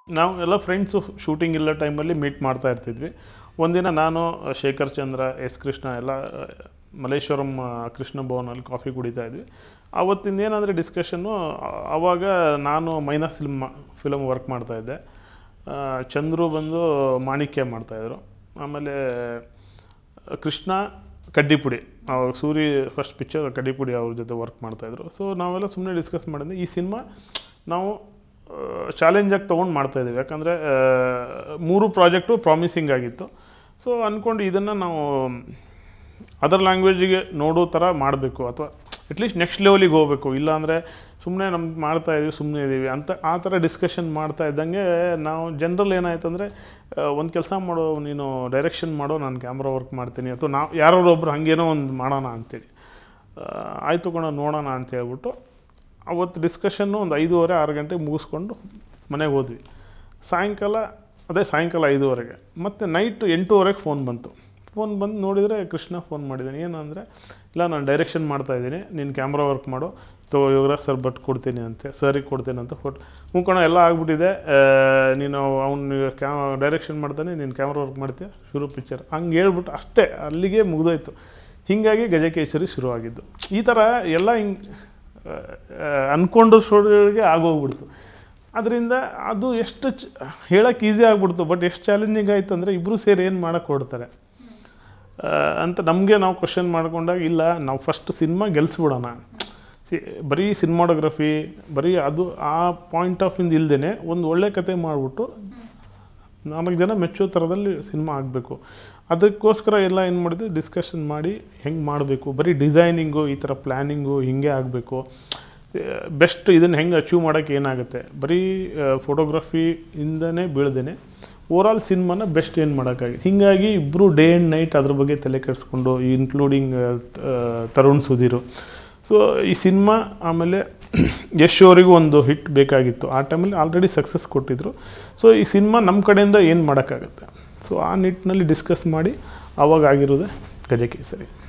ನಾವು ಎಲ್ಲ friends shooting ಇಲ್ಲ ಟೈಮಲ್ಲಿ ಮೀಟ್ ಮಾಡ್ತಾ ಇರ್ತಿದ್ವಿ ಒಂದಿನ ನಾನು ಶೇಖರ್ ಚಂದ್ರ ಎಸ್ ಕೃಷ್ಣ ಎಲ್ಲ ಆ, ಮಲ್ಲೇಶ್ವರಂ ಆ, ಕೃಷ್ಣ ಭವನಲ್ಲಿ ಕಾಫಿ ಕುಡಿತಾ ಇದ್ವಿ ಅವತ್ತಿಂದ ಏನಂದರೆ ಡಿಸ್ಕಷನ್ನು ಆವಾಗ ನಾನು ಮೈನಾ ಫಿಲ್ಮ್ ಫಿಲಮ್ ವರ್ಕ್ ಮಾಡ್ತಾಯಿದ್ದೆ ಚಂದ್ರು ಬಂದು ಮಾಣಿಕ್ಯ ಮಾಡ್ತಾಯಿದ್ರು ಆಮೇಲೆ ಕೃಷ್ಣ ಕಡ್ಡಿಪುಡಿ ಅವಾಗ ಸೂರಿ ಫಸ್ಟ್ ಪಿಕ್ಚರ್ ಕಡ್ಡಿಪುಡಿ ಅವ್ರ ಜೊತೆ ವರ್ಕ್ ಮಾಡ್ತಾಯಿದ್ರು ಸೊ ನಾವೆಲ್ಲ ಸುಮ್ಮನೆ ಡಿಸ್ಕಸ್ ಮಾಡಿದ್ವಿ ಈ ಸಿನಿಮಾ ನಾವು ಚಾಲೆಂಜಾಗಿ ತೊಗೊಂಡು ಮಾಡ್ತಾಯಿದ್ದೀವಿ ಯಾಕಂದರೆ ಮೂರು ಪ್ರಾಜೆಕ್ಟು ಪ್ರಾಮಿಸಿಂಗ್ ಆಗಿತ್ತು ಸೊ ಅಂದ್ಕೊಂಡು ಇದನ್ನು ನಾವು ಅದರ್ ಲ್ಯಾಂಗ್ವೇಜಿಗೆ ನೋಡೋ ಥರ ಮಾಡಬೇಕು ಅಥವಾ ಅಟ್ಲೀಸ್ಟ್ ನೆಕ್ಸ್ಟ್ ಲೆವೆಲಿಗೆ ಹೋಗಬೇಕು ಇಲ್ಲಾಂದರೆ ಸುಮ್ಮನೆ ನಮ್ಗೆ ಮಾಡ್ತಾ ಇದೀವಿ ಸುಮ್ಮನೆ ಇದ್ದೀವಿ ಅಂತ ಆ ಥರ ಡಿಸ್ಕಷನ್ ಮಾಡ್ತಾ ಇದ್ದಂಗೆ ನಾವು ಜನರಲ್ ಏನಾಯ್ತು ಅಂದರೆ ಒಂದು ಕೆಲಸ ಮಾಡೋ ನೀನು ಡೈರೆಕ್ಷನ್ ಮಾಡೋ ನಾನು ಕ್ಯಾಮ್ರಾ ವರ್ಕ್ ಮಾಡ್ತೀನಿ ಅಥವಾ ನಾವು ಯಾರೋ ಒಬ್ರು ಹಾಗೇನೋ ಒಂದು ಮಾಡೋಣ ಅಂತೇಳಿ ಆ, ಆಯ್ತು ಕಣ ನೋಡೋಣ ಅಂತ ಹೇಳ್ಬಿಟ್ಟು ಅವತ್ತು ಡಿಸ್ಕಷನ್ನು ಒಂದು ಐದೂವರೆ ಆರು ಗಂಟೆಗೆ ಮುಗಿಸ್ಕೊಂಡು ಮನೆಗೆ ಹೋದ್ವಿ ಸಾಯಂಕಾಲ ಅದೇ ಸಾಯಂಕಾಲ ಐದೂವರೆಗೆ ಮತ್ತು ನೈಟ್ ಎಂಟೂವರೆಗೆ ಫೋನ್ ಬಂತು ಫೋನ್ ಬಂದು ನೋಡಿದರೆ ಕೃಷ್ಣ ಫೋನ್ ಮಾಡಿದ್ದಾನೆ ಏನಂದರೆ ಇಲ್ಲ ನಾನು ಡೈರೆಕ್ಷನ್ ಮಾಡ್ತಾ ಇದ್ದೀನಿ ನೀನು ಕ್ಯಾಮ್ರಾ ವರ್ಕ್ ಮಾಡು ತಗೋ ಯೋಗರಾಜ್ ಸರ್ ಬಟ್ ಕೊಡ್ತೀನಿ ಅಂತೆ ಸರಿಗೆ ಕೊಡ್ತೀನಿ ಅಂತ ಫೋಟೋ ಮುಖೋಣ ಎಲ್ಲ ಆಗ್ಬಿಟ್ಟಿದೆ ಆ, ನೀನು ಅವ್ನು ಕ್ಯಾ ಡೈರೆಕ್ಷನ್ ಮಾಡ್ತಾನೆ ನೀನು ಕ್ಯಾಮ್ರಾ ವರ್ಕ್ ಮಾಡ್ತೀಯ ಶುರು ಪಿಕ್ಚರ್ ಹಂಗೆ ಹೇಳ್ಬಿಟ್ಟು ಅಷ್ಟೇ ಅಲ್ಲಿಗೆ ಮುಗಿದೋಯ್ತು ಹೀಗಾಗಿ ಗಜಕೇಶ್ವರಿ ಶುರುವಾಗಿದ್ದು ಈ ಥರ ಎಲ್ಲ ಹಿಂಗೆ ಅಂದ್ಕೊಂಡು ಸ್ಟೋರಿಗೆ ಆಗೋಗ್ಬಿಡ್ತು ಅದರಿಂದ ಅದು ಎಷ್ಟು ಚ ಹೇಳೋಕ್ಕೆ ಈಸಿ ಆಗ್ಬಿಡ್ತು ಬಟ್ ಎಷ್ಟು ಚಾಲೆಂಜಿಂಗ್ ಆಯಿತು ಅಂದರೆ ಇಬ್ಬರು ಸೇರಿ ಏನು ಮಾಡೋಕ್ಕೆ ಹೊಡ್ತಾರೆ ಆ, ಅಂತ ನಮಗೆ ನಾವು ಕ್ವಶನ್ ಮಾಡ್ಕೊಂಡಾಗ ಇಲ್ಲ ನಾವು ಫಸ್ಟ್ ಸಿನಿಮಾ ಗೆಲ್ಲಿಸ್ಬಿಡೋಣ ಸಿ- ಬರೀ ಸಿನಿಮಾಟೋಗ್ರಫಿ ಬರೀ ಅದು ಆ ಪಾಯಿಂಟ್ ಆಫ್ ಇಂದ ಇಲ್ದೇ ಒಂದು ಒಳ್ಳೆ ಕತೆ ಮಾಡಿಬಿಟ್ಟು ನಾಲ್ಕು ಜನ ಮೆಚ್ಚೋ ಥರದಲ್ಲಿ ಸಿನಿಮಾ ಆಗಬೇಕು ಅದಕ್ಕೋಸ್ಕರ ಎಲ್ಲ ಏನು ಮಾಡಿದ್ವಿ ಡಿಸ್ಕಷನ್ ಮಾಡಿ ಹೆಂಗೆ ಮಾಡಬೇಕು ಬರೀ ಡಿಸೈನಿಂಗು ಈ ಥರ ಪ್ಲ್ಯಾನಿಂಗು ಹಿಂಗೆ ಆಗಬೇಕು ಬೆಸ್ಟ್ ಇದನ್ನು ಹೆಂಗೆ ಅಚೀವ್ ಮಾಡೋಕ್ಕೆ ಏನಾಗುತ್ತೆ ಬರೀ ಫೋಟೋಗ್ರಫಿಯಿಂದನೇ ಬೀಳ್ದೇನೆ ಓವರಾಲ್ ಸಿನಿಮಾನ ಬೆಸ್ಟ್ ಏನು ಮಾಡೋಕ್ಕಾಗಿ ಹೀಗಾಗಿ ಇಬ್ಬರು ಡೇ ಆ್ಯಂಡ್ ನೈಟ್ ಅದ್ರ ಬಗ್ಗೆ ತಲೆ ಕೆಡಿಸ್ಕೊಂಡು ಇನ್ಕ್ಲೂಡಿಂಗ್ ತರುಣ್ ಸುಧೀರು ಸೊ ಈ ಸಿನಿಮಾ ಆಮೇಲೆ ಯಶ್ ಅವರಿಗೂ ಒಂದು ಹಿಟ್ ಬೇಕಾಗಿತ್ತು ಆ ಟೈಮಲ್ಲಿ ಆಲ್ರೆಡಿ ಸಕ್ಸಸ್ ಕೊಟ್ಟಿದ್ರು ಸೊ ಈ ಸಿನಿಮಾ ನಮ್ಮ ಕಡೆಯಿಂದ ಏನು ಮಾಡೋಕ್ಕಾಗತ್ತೆ ಸೊ ಆ ನಿಟ್ಟಿನಲ್ಲಿ ಡಿಸ್ಕಸ್ ಮಾಡಿ ಆವಾಗ ಆಗಿರೋದೇ ಗಜಕೇಸರಿ